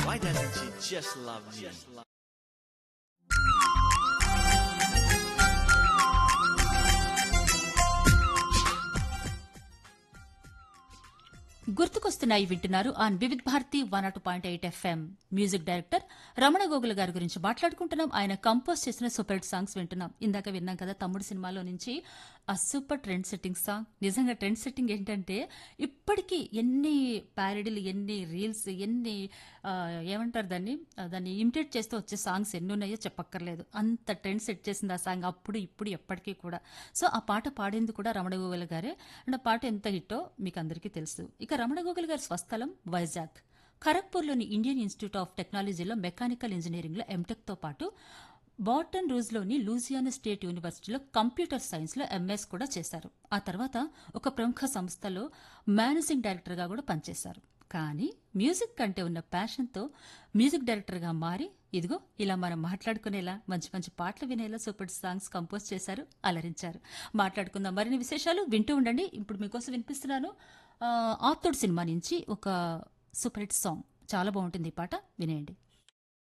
Why doesn't she just love me? గుర్తుకొస్తున్నాయి వింటున్నారు on Vividh Bharati one అటు point eight FM music director Ramana Gogula గారి గురించి మాట్లాడుకుంటున్నాం ఆయన కంపోజ్ చేసిన సూపర్ హిట్ సాంగ్స్ వింటున్నాం ఇందాక విన్నాం కదా తమ్ముడు సినిమాలో నుంచి ఆ సూపర్ ట్రెండ్ సెట్టింగ్ సాంగ్ నిజంగా ట్రెండ్ సెట్టింగ్ ఏంటంటే ఇప్పటికీ ఎన్ని ప్యారడీలు ఎన్ని రీల్స్ ఎన్ని ఆ, ఏమంటారు దాన్ని ఆ, దాన్ని ఇమిటేట్ చేస్తూ వచ్చే సాంగ్స్ ఎన్ని ఉన్నాయో చెప్పక్కర్లేదు అంత ట్రెండ్ సెట్ చేసింది ఆ సాంగ్ అప్పుడు ఇప్పుడు ఎప్పటికీ కూడా సో ఆ పాట పాడింది కూడా రమణ గోగుల గారే అండ్ ఆ పాట ఎంత హిట్టో మీకు అందరికీ తెలుసు ఇక రమణ గోగుల్ గారి స్వస్థలం వైజాగ్ ఖరగ్పూర్లోని ఇండియన్ ఇన్స్టిట్యూట్ ఆఫ్ టెక్నాలజీలో మెకానికల్ ఇంజనీరింగ్లో ఎంటెక్తో పాటు బాటన్ రూజ్లోని లూజియానా స్టేట్ యూనివర్సిటీలో కంప్యూటర్ సైన్స్లో ఎంఎస్ కూడా చేశారు ఆ తర్వాత ఒక ప్రముఖ సంస్థలో మేనేజింగ్ డైరెక్టర్గా కూడా పనిచేశారు కానీ మ్యూజిక్ కంటే ఉన్న ప్యాషన్తో మ్యూజిక్ డైరెక్టర్గా మారి ఇదిగో ఇలా మనం మాట్లాడుకునేలా మంచి మంచి పాటలు వినేలా సూపర్ సాంగ్స్ కంపోజ్ చేశారు అలరించారు మాట్లాడుకుందాం మరిన్ని విశేషాలు వింటూ ఉండండి ఇప్పుడు మీకోసం వినిపిస్తున్నాను ఆ, ఆప్తోడ్ సినిమా నుంచి ఒక సూపర్ హిట్ సాంగ్ చాలా బాగుంటుంది ఈ పాట వినేయండి